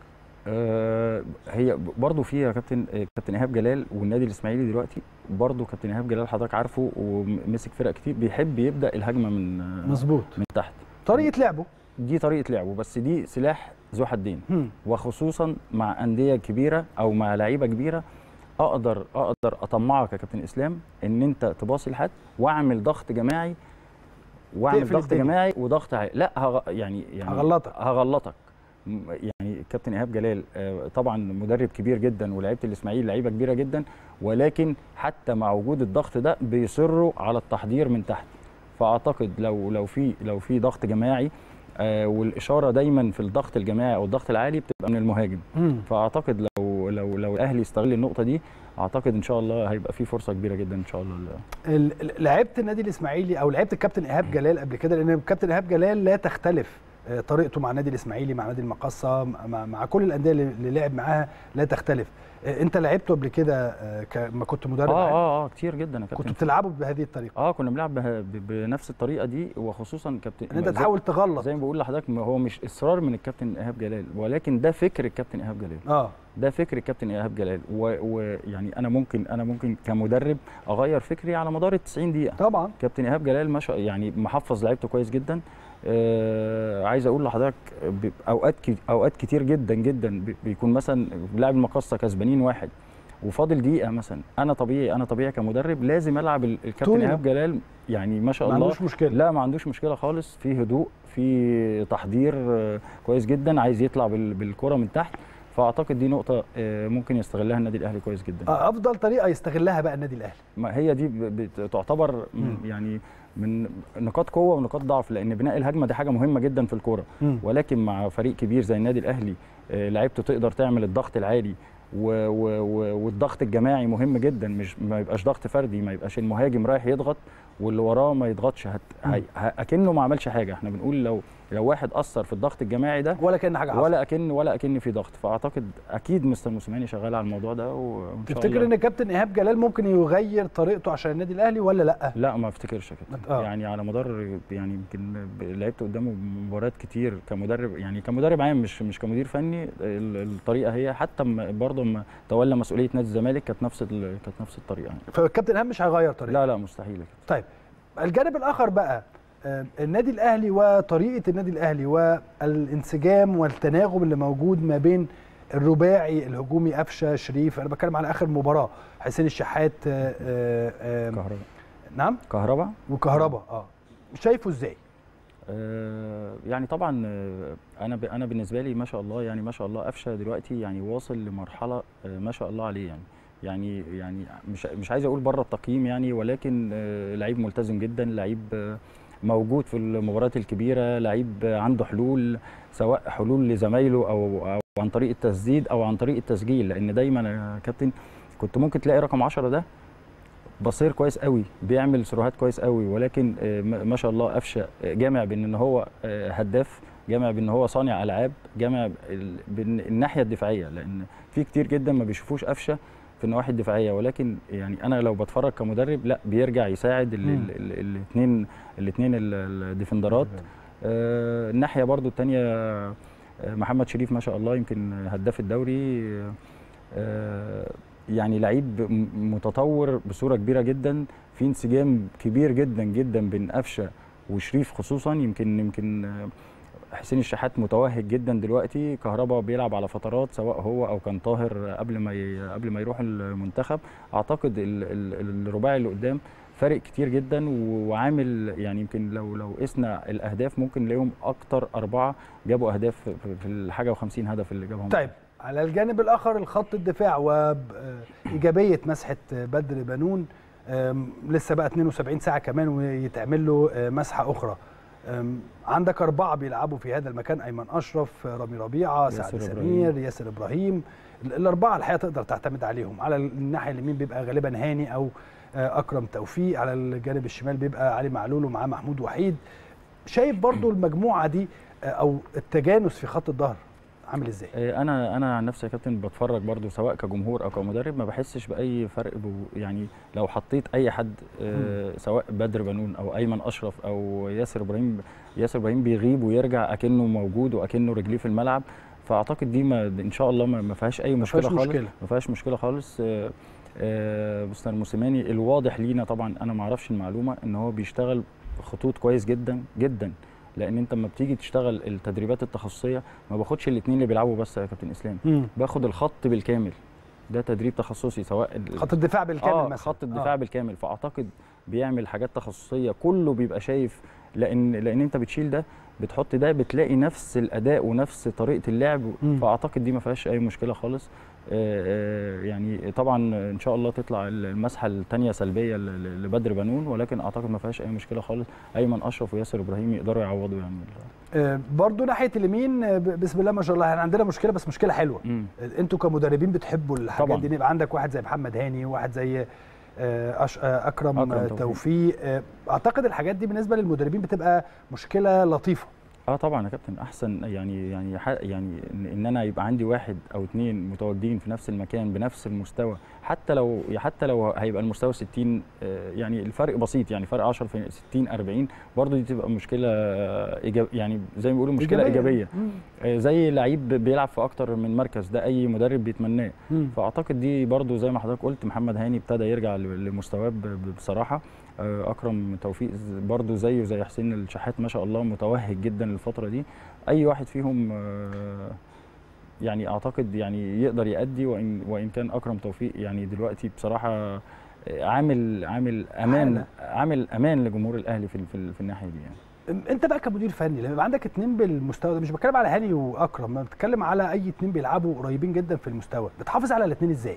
آه، هي برضه في يا كابتن آه، كابتن ايهاب جلال والنادي الاسماعيلي دلوقتي برضه كابتن ايهاب جلال حضرتك عارفه ومسك فرق كتير بيحب يبدا الهجمه من آه، مظبوط من تحت طريقه لعبه دي طريقه لعبه بس دي سلاح ذو حدين هم. وخصوصا مع انديه كبيره او مع لعيبه كبيره اقدر اقدر اطمعك يا كابتن اسلام ان انت تباصي لحد واعمل ضغط جماعي واعمل تقفل ضغط الدنيا. جماعي وضغط عالي لا هغ... يعني يعني هغلطك. هغلطك م- يعني الكابتن ايهاب جلال آه، طبعا مدرب كبير جدا ولعيبه الاسماعيلي لعيبه كبيره جدا ولكن حتى مع وجود الضغط ده بيصروا على التحضير من تحت فاعتقد لو لو في لو في ضغط جماعي آه، والاشاره دايما في الضغط الجماعي او الضغط العالي بتبقى من المهاجم هم. فاعتقد لو لو لو الاهلي يستغل النقطه دي اعتقد ان شاء الله هيبقى في فرصه كبيره جدا ان شاء الله ال- ال- لعيبه النادي الاسماعيلي او لعيبه الكابتن ايهاب جلال قبل كده لان الكابتن ايهاب جلال لا تختلف آه، طريقته مع النادي الاسماعيلي مع نادي المقصه مع, مع كل الانديه اللي اللي لعب معاها لا تختلف آه، انت لعبته قبل كده آه، لما كنت مدرب اه عام؟ اه اه كتير جدا يا كابتن كنت بتلعبه بهذه الطريقه اه كنا بنلعب به- ب- بنفس الطريقه دي وخصوصا كابتن ان انت زي- تحاول تغلط زي ما بقول لحضرتك ما هو مش اصرار من الكابتن ايهاب جلال ولكن ده فكر الكابتن ايهاب جلال اه ده فكر الكابتن ايهاب جلال ويعني انا ممكن انا ممكن كمدرب اغير فكري على مدار ال 90 دقيقه طبعا كابتن ايهاب جلال ما شاء يعني محفظ لعيبته كويس جدا آه عايز اقول لحضرتك ب- اوقات كي- اوقات كتير جدا جدا بي- بيكون مثلا لاعب المقصه كسبانين واحد وفاضل دقيقه مثلا انا طبيعي انا طبيعي كمدرب لازم العب ال- الكابتن طول ايهاب جلال يعني ما شاء ما الله عندوش مشكله لا ما عندوش مشكله خالص في هدوء في تحضير آه، كويس جدا عايز يطلع بال- بالكره من تحت فاعتقد دي نقطه آه، ممكن يستغلها النادي الاهلي كويس جدا آه، افضل طريقه يستغلها بقى النادي الاهلي ما هي دي ب- بتعتبر من مم. يعني من نقاط قوه ونقاط ضعف لان بناء الهجمه دي حاجه مهمه جدا في الكوره مم. ولكن مع فريق كبير زي النادي الاهلي آه، لعيبته تقدر تعمل الضغط العالي و و و والضغط الجماعي مهم جدا مش ما يبقاش ضغط فردي ما يبقاش المهاجم رايح يضغط واللي وراه ما يضغطش هت... هي... ه- اكنه ما عملش حاجه احنا بنقول لو لو واحد اثر في الضغط الجماعي ده ولا كان حاجه حصلت ولا اكن ولا اكن في ضغط فاعتقد اكيد مستر موسيماني شغال على الموضوع ده وان شاء تفتكر الله ان كابتن ايهاب جلال ممكن يغير طريقته عشان النادي الاهلي ولا لا لا ما افتكرش كده آه. يعني على مدار يعني يمكن ب- لعبت قدامه مباريات كتير كمدرب يعني كمدرب عام مش مش كمدير فني ال- الطريقه هي حتى م- برضه لما تولى مسؤوليه نادي الزمالك كانت نفس ال- كانت نفس الطريقه يعني فالكابتن ايهاب مش هيغير طريقته لا لا مستحيل كده. طيب الجانب الاخر بقى آه، النادي الاهلي وطريقه النادي الاهلي والانسجام والتناغم اللي موجود ما بين الرباعي الهجومي قفشه شريف انا بتكلم على اخر مباراه حسين الشحات آه، آه، آه، كهرباء نعم كهرباء وكهربا اه شايفه ازاي آه، يعني طبعا آه، انا ب- انا بالنسبه لي ما شاء الله يعني ما شاء الله قفشه دلوقتي يعني واصل لمرحله آه، ما شاء الله عليه يعني يعني يعني مش مش عايز اقول بره التقييم يعني ولكن آه، لعيب ملتزم جدا لعيب آه، موجود في المباريات الكبيره لعيب آه، عنده حلول سواء حلول لزمايله او او عن طريق التسديد او عن طريق التسجيل لان دايما يا كابتن كنت ممكن تلاقي رقم 10 ده بصير كويس قوي بيعمل سروهات كويس قوي ولكن آه، ما ما شاء الله قفشه آه، جامع بين ان هو آه، هداف جامع بان هو صانع العاب جامع ال- بين الناحيه الدفاعيه لان في كتير جدا ما بيشوفوش قفشه في النواحي الدفاعيه ولكن يعني انا لو بتفرج كمدرب لا بيرجع يساعد مم. الاثنين الاثنين الديفندرات آه، الناحيه برضو الثانيه محمد شريف ما شاء الله يمكن هداف الدوري آه، يعني لعيب م- متطور بصوره كبيره جدا في انسجام كبير جدا جدا بين قفشه وشريف خصوصا يمكن يمكن آه، حسين الشحات متوهج جدا دلوقتي كهربا بيلعب على فترات سواء هو او كان طاهر قبل ما ي... قبل ما يروح المنتخب اعتقد ال... ال... الرباعي اللي قدام فارق كتير جدا و- وعامل يعني يمكن لو لو قسنا الاهداف ممكن نلاقيهم اكتر اربعه جابوا اهداف في- في الحاجه و50 هدف اللي جابهم طيب على الجانب الاخر الخط الدفاع وايجابيه مسحه بدر بنون آم، لسه بقى 72 ساعه كمان ويتعمل له آه، مسحه اخرى آم، عندك اربعه بيلعبوا في هذا المكان ايمن اشرف رامي ربيعه سعد ياسر سمير إبراهيم. ياسر ابراهيم ال- الاربعه الحقيقه تقدر تعتمد عليهم على الناحيه اليمين بيبقى غالبا هاني او آه، اكرم توفيق على الجانب الشمال بيبقى علي معلول ومعاه محمود وحيد شايف برضو المجموعه دي آه، او التجانس في خط الظهر عامل ازاي آه، انا انا عن نفسي يا كابتن بتفرج برضو سواء كجمهور او كمدرب ما بحسش باي فرق بو يعني لو حطيت اي حد آه، سواء بدر بنون او ايمن اشرف او ياسر ابراهيم ياسر ابراهيم بيغيب ويرجع اكنه موجود واكنه رجليه في الملعب فاعتقد دي ما ان شاء الله ما ما فيهاش اي مشكله فيهاش خالص مشكلة. ما فيهاش مشكله خالص آه، آه، مستر موسيماني الواضح لينا طبعا انا ما اعرفش المعلومه ان هو بيشتغل خطوط كويس جدا جدا لان انت لما بتيجي تشتغل التدريبات التخصصيه ما باخدش الاثنين اللي بيلعبوا بس يا كابتن اسلام مم. باخد الخط بالكامل ده تدريب تخصصي سواء ال- خط الدفاع بالكامل آه مثلا خط الدفاع آه. آه. بالكامل فاعتقد بيعمل حاجات تخصصيه كله بيبقى شايف لان لان انت بتشيل ده بتحط ده بتلاقي نفس الاداء ونفس طريقه اللعب مم. فاعتقد دي ما فيهاش اي مشكله خالص آه، آه، يعني طبعا ان شاء الله تطلع المسحه الثانيه سلبيه ل- ل- لبدر بنون ولكن اعتقد ما فيهاش اي مشكله خالص ايمن اشرف وياسر ابراهيم يقدروا يعوضوا يعني آه، برضو ناحيه اليمين آه، ب- بسم الله ما شاء الله يعني عندنا مشكله بس مشكله حلوه مم. آه، انتوا كمدربين بتحبوا الحاجات طبعاً. دي إن يبقى عندك واحد زي محمد هاني واحد زي آه، أش... آه، اكرم, أكرم آه، توفيق. توفيق آه، اعتقد الحاجات دي بالنسبه للمدربين بتبقى مشكله لطيفه اه طبعا يا كابتن احسن يعني يعني يعني ان انا يبقى عندي واحد او اثنين متواجدين في نفس المكان بنفس المستوى حتى لو حتى لو هيبقى المستوى 60 يعني الفرق بسيط يعني فرق 10 في 60 40 برضه دي تبقى مشكله إيجاب يعني زي ما بيقولوا مشكله ايجابيه, إيجابية. زي لعيب بيلعب في اكتر من مركز ده اي مدرب بيتمناه فاعتقد دي برضه زي ما حضرتك قلت محمد هاني ابتدى يرجع لمستواه بصراحه اكرم توفيق برضه زيه زي حسين الشحات ما شاء الله متوهج جدا الفتره دي اي واحد فيهم يعني اعتقد يعني يقدر يأدي وان وان كان اكرم توفيق يعني دلوقتي بصراحه عامل عامل امان حالة. عامل امان لجمهور الاهلي في في, في الناحيه دي يعني انت بقى كمدير فني لما يبقى عندك اتنين بالمستوى ده مش بتكلم على هاني واكرم انا بتكلم على اي اتنين بيلعبوا قريبين جدا في المستوى بتحافظ على الاتنين ازاي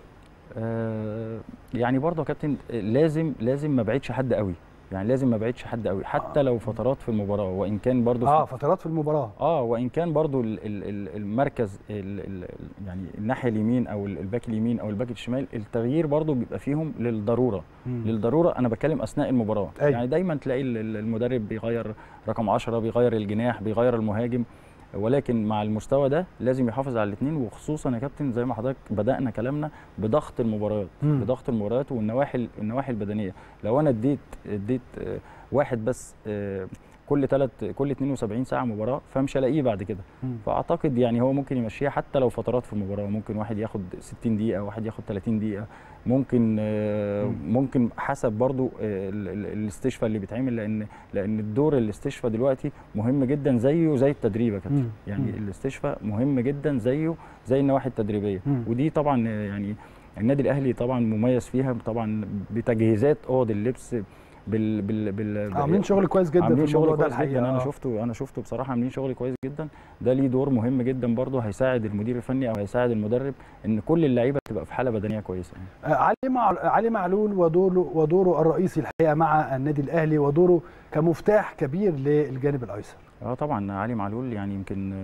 آه يعني برضه يا كابتن لازم لازم ما بعدش حد قوي يعني لازم ما بعدش حد قوي حتى آه. لو فترات في المباراه وان كان برضو اه فترات في المباراه اه وان كان برضو ال ال المركز ال ال يعني الناحيه اليمين او الباك اليمين او الباك الشمال التغيير برضو بيبقى فيهم للضروره مم. للضروره انا بتكلم اثناء المباراه أي. يعني دايما تلاقي المدرب بيغير رقم 10 بيغير الجناح بيغير المهاجم ولكن مع المستوى ده لازم يحافظ على الاثنين وخصوصا يا كابتن زي ما حضرتك بدانا كلامنا بضغط المباريات مم. بضغط المباريات والنواحي النواحي البدنيه لو انا اديت اديت واحد بس كل ثلاث كل 72 ساعه مباراه فمش هلاقيه بعد كده مم. فاعتقد يعني هو ممكن يمشيها حتى لو فترات في المباراه ممكن واحد ياخد 60 دقيقه واحد ياخد 30 دقيقه ممكن ممكن حسب برضو الاستشفاء اللي بيتعمل لان لان الدور الاستشفاء دلوقتي مهم جدا زيه زي التدريب يا كابتن يعني الاستشفاء مهم جدا زيه زي النواحي التدريبيه ودي طبعا يعني النادي الاهلي طبعا مميز فيها طبعا بتجهيزات اوض اللبس بال بال بال عاملين شغل كويس جدا عاملين شغل كويس جدا انا شفته انا شفته بصراحه عاملين شغل كويس جدا ده ليه دور مهم جدا برضه هيساعد المدير الفني او هيساعد المدرب ان كل اللعيبه تبقى في حاله بدنيه كويسه يعني. علي مع علي معلول ودوره ودوره الرئيسي الحقيقه مع النادي الاهلي ودوره كمفتاح كبير للجانب الايسر اه طبعا علي معلول يعني يمكن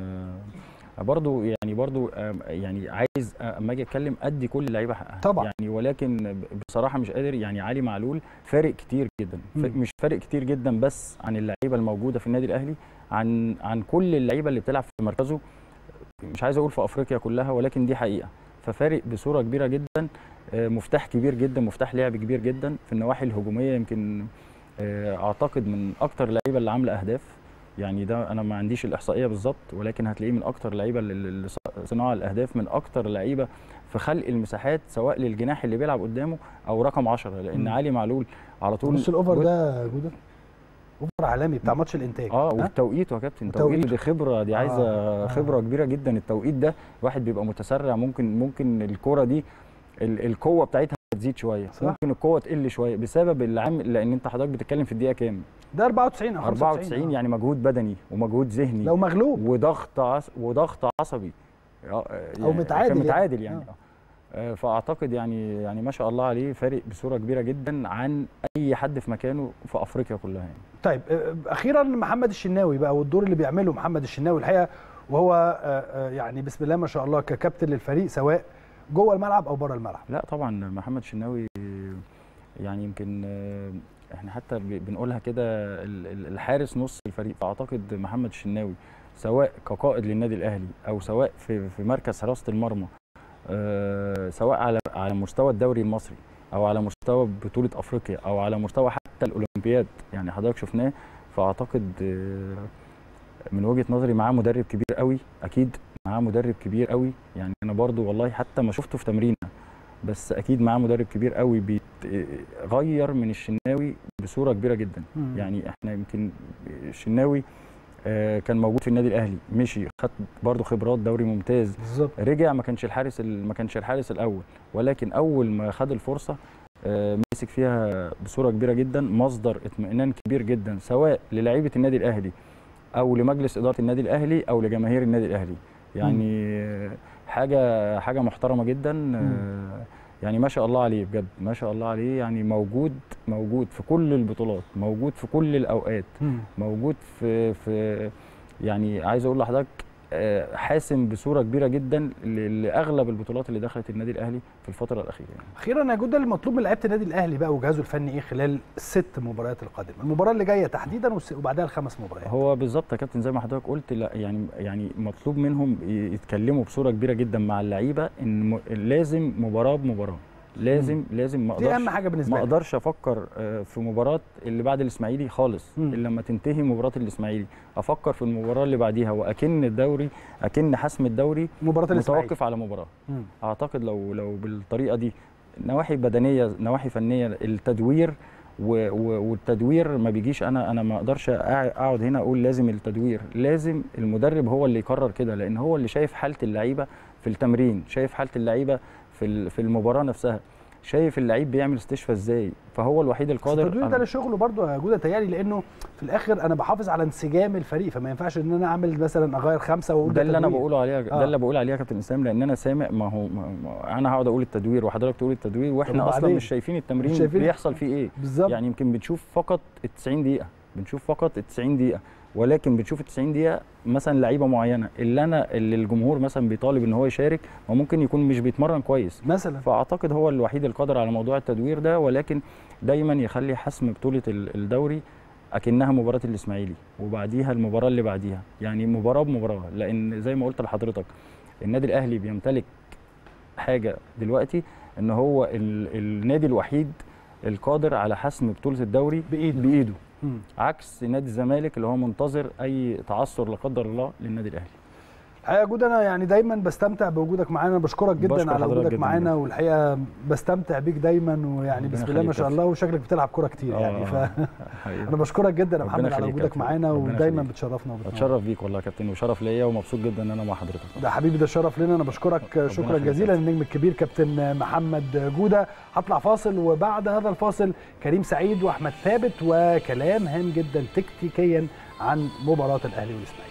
برضو يعني برضو يعني عايز اما اجي اتكلم ادي كل اللعيبه حقها طبعا يعني ولكن بصراحه مش قادر يعني علي معلول فارق كتير جدا م. مش فارق كتير جدا بس عن اللعيبه الموجوده في النادي الاهلي عن عن كل اللعيبه اللي بتلعب في مركزه مش عايز اقول في افريقيا كلها ولكن دي حقيقه ففارق بصوره كبيره جدا مفتاح كبير جدا مفتاح لعب كبير جدا في النواحي الهجوميه يمكن اعتقد من اكتر اللعيبه اللي عامله اهداف يعني ده انا ما عنديش الاحصائيه بالظبط ولكن هتلاقيه من اكتر اللعيبه اللي صناعه الاهداف من اكتر اللعيبه في خلق المساحات سواء للجناح اللي بيلعب قدامه او رقم 10 لان م. علي معلول على طول نص الاوفر ده جوده اوفر عالمي بتاع ماتش الانتاج اه والتوقيت يا كابتن التوقيت دي خبره دي عايزه آه. خبره كبيره جدا التوقيت ده الواحد بيبقى متسرع ممكن ممكن الكره دي القوه بتاعتها تزيد شويه صح. ممكن القوه تقل شويه بسبب العامل لان انت حضرتك بتتكلم في الدقيقه كام ده 94 او 94 آه. يعني مجهود بدني ومجهود ذهني لو مغلوب وضغط عص... وضغط عصبي يعني او متعادل متعادل يعني, يعني. آه. فاعتقد يعني يعني ما شاء الله عليه فارق بصوره كبيره جدا عن اي حد في مكانه في افريقيا كلها يعني. طيب اخيرا محمد الشناوي بقى والدور اللي بيعمله محمد الشناوي الحقيقه وهو يعني بسم الله ما شاء الله ككابتن للفريق سواء جوه الملعب او بره الملعب لا طبعا محمد الشناوي يعني يمكن احنا حتى بنقولها كده الحارس نص الفريق فاعتقد محمد الشناوي سواء كقائد للنادي الاهلي او سواء في في مركز حراسه المرمى أه سواء على على مستوى الدوري المصري او على مستوى بطوله افريقيا او على مستوى حتى الاولمبياد يعني حضرتك شفناه فاعتقد من وجهه نظري معاه مدرب كبير قوي اكيد معاه مدرب كبير قوي يعني انا برضو والله حتى ما شفته في تمرينه بس اكيد معاه مدرب كبير قوي بيغير من الشناوي بصوره كبيره جدا مم. يعني احنا يمكن الشناوي آه كان موجود في النادي الاهلي مشي خد برضه خبرات دوري ممتاز بالظبط رجع ما كانش الحارس ما كانش الحارس الاول ولكن اول ما خد الفرصه آه مسك فيها بصوره كبيره جدا مصدر اطمئنان كبير جدا سواء للاعيبه النادي الاهلي او لمجلس اداره النادي الاهلي او لجماهير النادي الاهلي يعني مم. حاجه حاجه محترمه جدا مم. يعني ما شاء الله عليه بجد ما شاء الله عليه يعني موجود موجود في كل البطولات موجود في كل الاوقات مم. موجود في في يعني عايز اقول لحضرتك آه، حاسم بصوره كبيره جدا ل- لاغلب البطولات اللي دخلت النادي الاهلي في الفتره الاخيره يعني. اخيرا يا جوده المطلوب من لعيبه النادي الاهلي بقى وجهازه الفني ايه خلال الست مباريات القادمه المباراه اللي جايه تحديدا والس- وبعدها الخمس مباريات هو بالظبط يا كابتن زي ما حضرتك قلت لا يعني يعني مطلوب منهم ي- يتكلموا بصوره كبيره جدا مع اللعيبه ان م- لازم مباراه بمباراه لازم مم. لازم ما دي اقدرش اهم حاجه بالنسبه ما لي اقدرش افكر آه، في مباراه اللي بعد الاسماعيلي خالص مم. الا لما تنتهي مباراه الاسماعيلي افكر في المباراه اللي بعديها واكن الدوري اكن حسم الدوري مباراه الاسماعيلي متوقف على مباراه مم. اعتقد لو لو بالطريقه دي نواحي بدنيه نواحي فنيه التدوير و و والتدوير ما بيجيش انا انا ما اقدرش أع- اقعد هنا اقول لازم التدوير لازم المدرب هو اللي يقرر كده لان هو اللي شايف حاله اللعيبه في التمرين شايف حاله اللعيبه في ال- في المباراه نفسها شايف اللعيب بيعمل استشفاء ازاي فهو الوحيد بس القادر التدوير ده أنا- لشغله برضه يا جوده تهيألي لانه في الاخر انا بحافظ على انسجام الفريق فما ينفعش ان انا اعمل مثلا اغير خمسه واقول ده اللي انا تدوير. بقوله عليها آه. ده اللي بقول عليها يا كابتن اسلام لان انا سامع ما هو ما ما انا هقعد اقول التدوير وحضرتك تقول التدوير واحنا اصلا وبعدين؟ مش شايفين التمرين مش شايفين- بيحصل فيه ايه بالظبط يعني يمكن بنشوف فقط ال 90 دقيقة بنشوف فقط ال 90 دقيقة ولكن بنشوف ال 90 دقيقة مثلا لعيبة معينة اللي انا اللي الجمهور مثلا بيطالب ان هو يشارك هو ممكن يكون مش بيتمرن كويس مثلا فاعتقد هو الوحيد القادر على موضوع التدوير ده ولكن دايما يخلي حسم بطولة ال- الدوري اكنها مباراة الاسماعيلي وبعديها المباراة اللي بعديها يعني مباراة بمباراة لان زي ما قلت لحضرتك النادي الاهلي بيمتلك حاجة دلوقتي ان هو ال- النادي الوحيد القادر على حسم بطولة الدوري بايده بايده مم. عكس نادي الزمالك اللي هو منتظر اي تعثر لا قدر الله للنادي الاهلي الحقيقه يا جود انا يعني دايما بستمتع بوجودك معانا بشكرك جدا بشكر على حضرتك وجودك جداً معانا والحقيقه بستمتع بيك دايما ويعني ربنا بسم الله ما يخليك شاء يا الله وشكلك بتلعب كوره كتير يعني آه، فانا حقيقي. بشكرك جدا يا ربنا محمد على يخليك يا وجودك كابتن. معانا ربنا ودايما يخليك. بتشرفنا وبتنورنا. اتشرف بيك والله يا كابتن وشرف ليا ومبسوط جدا ان انا مع حضرتك ده حبيبي ده شرف لنا انا بشكرك شكرا يخليك يا جزيلا النجم الكبير كابتن محمد جوده هطلع فاصل وبعد هذا الفاصل كريم سعيد واحمد ثابت وكلام هام جدا تكتيكيا عن مباراه الاهلي والاسماعيلي